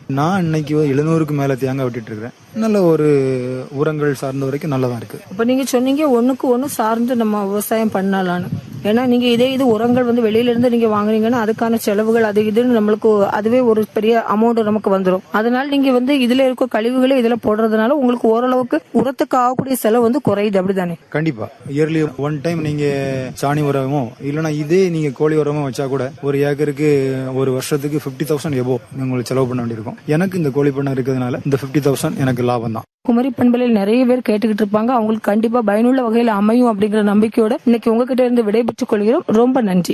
நான் இன்னைக்கு எழுநூறுக்கு மேல தேங்காய் விட்டுட்டு இருக்கிறேன் நல்ல ஒரு உரங்கள் சார்ந்த வரைக்கும் நல்லதா இருக்கு இப்ப நீங்க சொன்னீங்க ஒண்ணுக்கு ஒண்ணு சார்ந்து நம்ம விவசாயம் பண்ணலாம்னு ஏன்னா நீங்க இதே இது உரங்கள் வந்து வெளியில இருந்து நீங்க வாங்குறீங்கன்னா அதுக்கான செலவுகள் அது இதுன்னு நம்மளுக்கு அதுவே ஒரு பெரிய அமௌண்ட் நமக்கு வந்துடும் அதனால நீங்க வந்து இதுல இருக்க கழிவுகளை இதுல போடுறதுனால உங்களுக்கு ஓரளவுக்கு உரத்துக்கு ஆகக்கூடிய செலவு வந்து குறையுது அப்படிதானே கண்டிப்பா இயர்லி ஒன் டைம் நீங்க சாணி உரமோ இல்லைன்னா இதே நீங்க கோழி உரமோ வச்சா கூட ஒரு ஏக்கருக்கு ஒரு வருஷத்துக்கு ஃபிஃப்டி தௌசண்ட் எபோ உங்களுக்கு செலவு பண்ண வேண்டியிருக்கும் எனக்கு இந்த கோழி பண்ணை இருக்கிறதுனால இந்த ஃபிஃப்டி தௌசண்ட் எனக்கு லாபம் தான் குமரி பண்பலையில் நிறைய பேர் கேட்டுக்கிட்டு இருப்பாங்க அவங்களுக்கு கண்டிப்பா பயனுள்ள வகையில் அமையும் அப்படிங்கிற நம்பிக்கையோட இன்னைக்கு உங்ககிட்ட இருந்து விடைபெற்றுக் கொள்கிறோம் ரொம்ப நன்றி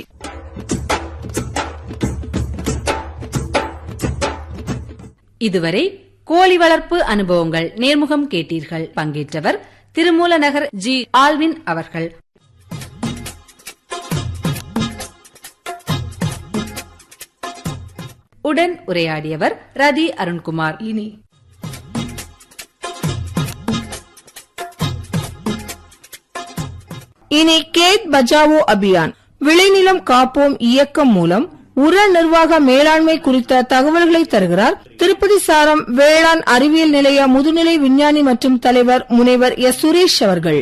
இதுவரை கோழி வளர்ப்பு அனுபவங்கள் நேர்முகம் கேட்டீர்கள் பங்கேற்றவர் திருமூலநகர் ஜி ஆல்வின் அவர்கள் உடன் உரையாடியவர் ரதி அருண்குமார் இனி இனி கேட் பஜாவோ அபியான் விளைநிலம் காப்போம் இயக்கம் மூலம் உர நிர்வாக மேலாண்மை குறித்த தகவல்களை தருகிறார் திருப்பதி சாரம் வேளாண் அறிவியல் நிலைய முதுநிலை விஞ்ஞானி மற்றும் தலைவர் முனைவர் எஸ் சுரேஷ் அவர்கள்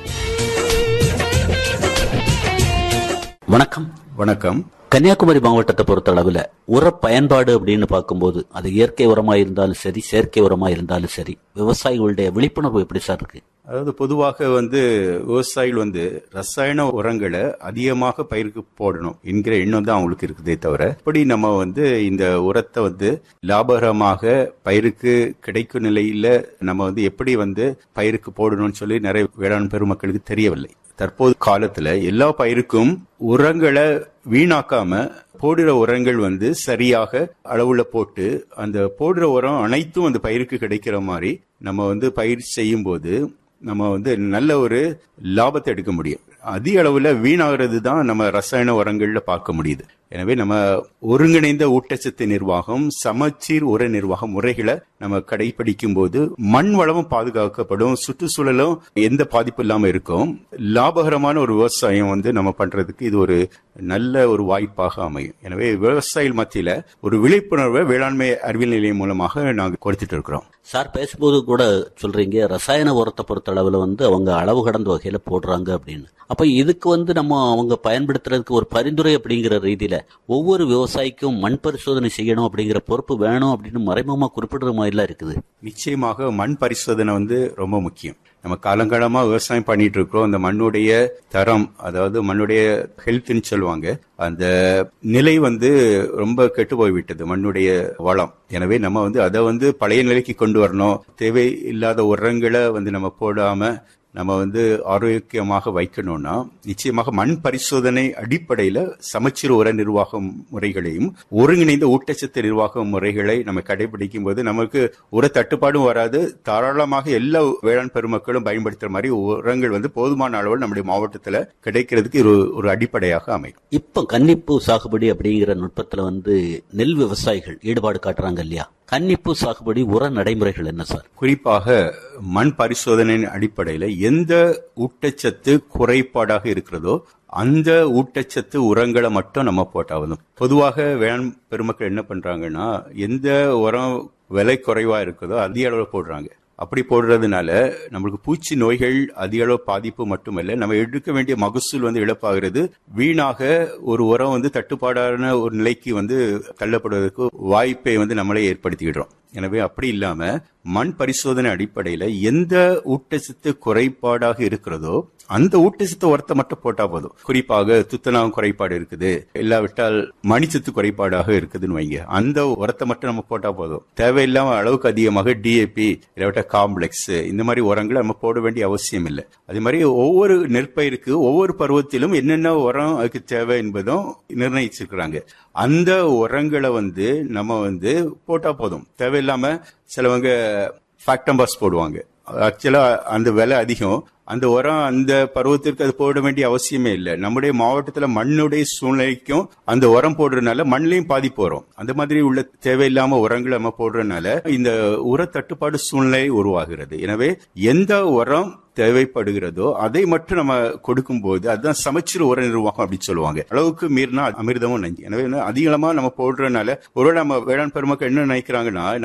வணக்கம் வணக்கம் கன்னியாகுமரி மாவட்டத்தை பொறுத்த அளவுல உர பயன்பாடு அப்படின்னு பார்க்கும்போது அது இயற்கை உரமா இருந்தாலும் சரி செயற்கை உரமா இருந்தாலும் சரி விவசாயிகளுடைய விழிப்புணர்வு எப்படி சார் இருக்கு அதாவது பொதுவாக வந்து விவசாயிகள் வந்து ரசாயன உரங்களை அதிகமாக பயிருக்கு போடணும் என்கிற எண்ணம் தான் அவங்களுக்கு இருக்குதே தவிர இப்படி நம்ம வந்து இந்த உரத்தை வந்து லாபகரமாக பயிருக்கு கிடைக்கும் நிலையில நம்ம வந்து எப்படி வந்து பயிருக்கு போடணும்னு சொல்லி நிறைய வேளாண் பெருமக்களுக்கு தெரியவில்லை தற்போது காலத்துல எல்லா பயிருக்கும் உரங்களை வீணாக்காம போடுற உரங்கள் வந்து சரியாக அளவுல போட்டு அந்த போடுற உரம் அனைத்தும் அந்த பயிருக்கு கிடைக்கிற மாதிரி நம்ம வந்து பயிர் செய்யும் போது நம்ம வந்து நல்ல ஒரு லாபத்தை எடுக்க முடியும் அதிக அளவுல வீணாகிறது தான் நம்ம ரசாயன உரங்கள்ல பார்க்க முடியுது எனவே நம்ம ஒருங்கிணைந்த ஊட்டச்சத்து நிர்வாகம் சமச்சீர் உர நிர்வாக முறைகளை நம்ம கடைபிடிக்கும் போது மண் வளமும் பாதுகாக்கப்படும் சுற்றுச்சூழலும் எந்த பாதிப்பு இல்லாம இருக்கும் லாபகரமான ஒரு விவசாயம் வந்து நம்ம பண்றதுக்கு இது ஒரு நல்ல ஒரு வாய்ப்பாக அமையும் எனவே விவசாயிகள் மத்தியில ஒரு விழிப்புணர்வை வேளாண்மை அறிவியல் நிலையம் மூலமாக நாங்கள் கொடுத்துட்டு இருக்கிறோம் சார் பேசும்போது கூட சொல்றீங்க ரசாயன உரத்தை பொறுத்த அளவுல வந்து அவங்க அளவு கடந்த வகையில போடுறாங்க அப்படின்னு அப்ப இதுக்கு வந்து நம்ம அவங்க பயன்படுத்துறதுக்கு ஒரு பரிந்துரை அப்படிங்கிற ரீதியில ஒவ்வொரு விவசாயிக்கும் மண் பரிசோதனை செய்யணும் அப்படிங்கிற பொறுப்பு வேணும் அப்படின்னு மறைமுகமா குறிப்பிடுற மாதிரிலாம் இருக்குது நிச்சயமாக மண் பரிசோதனை வந்து ரொம்ப முக்கியம் நம்ம காலங்காலமா விவசாயம் பண்ணிட்டு இருக்கிறோம் அந்த மண்ணுடைய தரம் அதாவது மண்ணுடைய ஹெல்த்னு சொல்லுவாங்க அந்த நிலை வந்து ரொம்ப கெட்டு போய்விட்டது மண்ணுடைய வளம் எனவே நம்ம வந்து அதை வந்து பழைய நிலைக்கு கொண்டு வரணும் தேவை இல்லாத உரங்களை வந்து நம்ம போடாம நம்ம வந்து ஆரோக்கியமாக வைக்கணும்னா நிச்சயமாக மண் பரிசோதனை அடிப்படையில சமச்சீர் உர நிர்வாக முறைகளையும் ஒருங்கிணைந்த ஊட்டச்சத்து நிர்வாக முறைகளை நம்ம கடைபிடிக்கும் போது நமக்கு உர தட்டுப்பாடும் வராது தாராளமாக எல்லா வேளாண் பெருமக்களும் பயன்படுத்துற மாதிரி உரங்கள் வந்து போதுமான அளவில் நம்முடைய மாவட்டத்தில் கிடைக்கிறதுக்கு ஒரு ஒரு அடிப்படையாக அமையும் இப்ப கன்னிப்பூ சாகுபடி அப்படிங்கிற நுட்பத்துல வந்து நெல் விவசாயிகள் ஈடுபாடு காட்டுறாங்க இல்லையா கன்னிப்பூ சாகுபடி உர நடைமுறைகள் என்ன சார் குறிப்பாக மண் பரிசோதனையின் அடிப்படையில் எந்த ஊட்டச்சத்து குறைபாடாக இருக்கிறதோ அந்த ஊட்டச்சத்து உரங்களை மட்டும் நம்ம போட்டாவது பொதுவாக வேளாண் பெருமக்கள் என்ன பண்றாங்கன்னா எந்த உரம் விலை குறைவா இருக்குதோ அதிக அளவில் போடுறாங்க அப்படி போடுறதுனால நம்மளுக்கு பூச்சி நோய்கள் அதிக அளவு பாதிப்பு மட்டுமல்ல நம்ம எடுக்க வேண்டிய மகசூல் வந்து இழப்பாகிறது வீணாக ஒரு உரம் வந்து தட்டுப்பாடான ஒரு நிலைக்கு வந்து தள்ளப்படுவதற்கு வாய்ப்பை வந்து நம்மளே ஏற்படுத்திக்கிடுறோம் எனவே அப்படி இல்லாம மண் பரிசோதனை அடிப்படையில எந்த ஊட்டச்சத்து குறைபாடாக இருக்கிறதோ அந்த ஊட்டச்சத்து உரத்தை மட்டும் போட்டா போதும் குறிப்பாக துத்தநாகம் குறைபாடு இருக்குது இல்லாவிட்டால் மணிச்சத்து குறைபாடாக இருக்குதுன்னு வைங்க அந்த உரத்தை மட்டும் நம்ம போட்டா போதும் தேவையில்லாம அளவுக்கு அதிகமாக டிஏபி இல்லாவிட்டா காம்ப்ளெக்ஸ் இந்த மாதிரி உரங்களை நம்ம போட வேண்டிய அவசியம் இல்லை அதே மாதிரி ஒவ்வொரு நெற்பயிருக்கு ஒவ்வொரு பருவத்திலும் என்னென்ன உரம் அதுக்கு தேவை என்பதும் நிர்ணயிச்சிருக்கிறாங்க அந்த உரங்களை வந்து நம்ம வந்து போட்டா போதும் தேவையில்லாம சிலவங்க ஃபேக்டம்பாஸ் போடுவாங்க ஆக்சுவலா அந்த விலை அதிகம் அந்த உரம் அந்த பருவத்திற்கு அது போட வேண்டிய அவசியமே இல்லை நம்முடைய மாவட்டத்தில் மண்ணுடைய சூழ்நிலைக்கும் அந்த உரம் போடுறதுனால மண்ணிலையும் பாதிப்பு வரும் அந்த மாதிரி உள்ள தேவையில்லாம உரங்களை நம்ம போடுறதுனால இந்த உர தட்டுப்பாடு சூழ்நிலை உருவாகிறது எனவே எந்த உரம் தேவைப்படுகிறதோ அதை மட்டும் நம்ம கொடுக்கும்போது அதுதான் சமச்சீர் உர நிர்வாகம் அப்படின்னு சொல்லுவாங்க அளவுக்கு மீறினா அமிர்தமும் நஞ்சு எனவே அதிகமா நம்ம போடுறதுனால ஒருவேளை நம்ம வேளாண் பெருமக்கள் என்ன நினைக்கிறாங்கன்னா